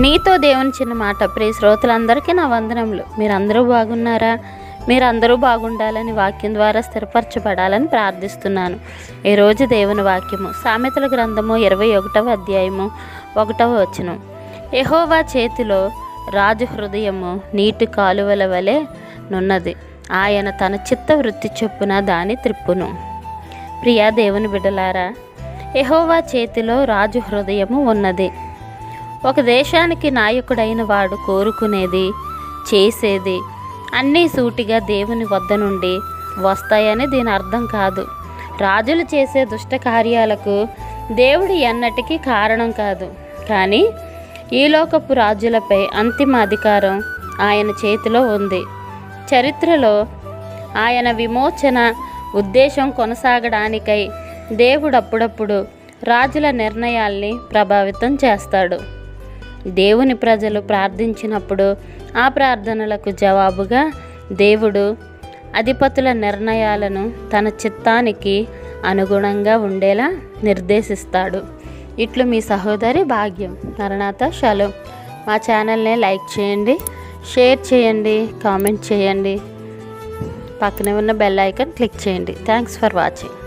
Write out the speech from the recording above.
నీతో దేవుని చిన్న మాట ప్రియ శ్రోతలందరికీ నా వందనములు మీరందరూ బాగున్నారా మీరందరూ బాగుండాలని వాక్యం ద్వారా స్థిరపరచబడాలని ప్రార్థిస్తున్నాను ఈరోజు దేవుని వాక్యము సామెతల గ్రంథము ఇరవై ఒకటవ అధ్యాయము ఒకటవ వచనం యెహోవా చేతిలో రాజు హృదయము నీటి కాలువల వలె నున్నది ఆయన తన చిత్త వృత్తి చొప్పున దాని త్రిప్పును ప్రియా దేవుని బిడలారా యెహోవా చేతిలో రాజు హృదయము ఉన్నది ఒక దేశానికి నాయకుడైన వాడు కోరుకునేది చేసేది అన్నీ సూటిగా దేవుని వద్ద నుండి వస్తాయని దీని అర్థం కాదు రాజులు చేసే దుష్ట కార్యాలకు దేవుడు ఎన్నటికీ కారణం కాదు కానీ ఈ లోకపు రాజులపై అంతిమ అధికారం ఆయన చేతిలో ఉంది చరిత్రలో ఆయన విమోచన ఉద్దేశం కొనసాగడానికై దేవుడు అప్పుడప్పుడు రాజుల నిర్ణయాల్ని ప్రభావితం చేస్తాడు దేవుని ప్రజలు ప్రార్థించినప్పుడు ఆ ప్రార్థనలకు జవాబుగా దేవుడు అధిపతుల నిర్ణయాలను తన చిత్తానికి అనుగుణంగా ఉండేలా నిర్దేశిస్తాడు ఇట్లు మీ సహోదరి భాగ్యం మరణాత షలో మా ఛానల్ని లైక్ చేయండి షేర్ చేయండి కామెంట్ చేయండి పక్కనే ఉన్న బెల్ ఐకాన్ క్లిక్ చేయండి థ్యాంక్స్ ఫర్ వాచింగ్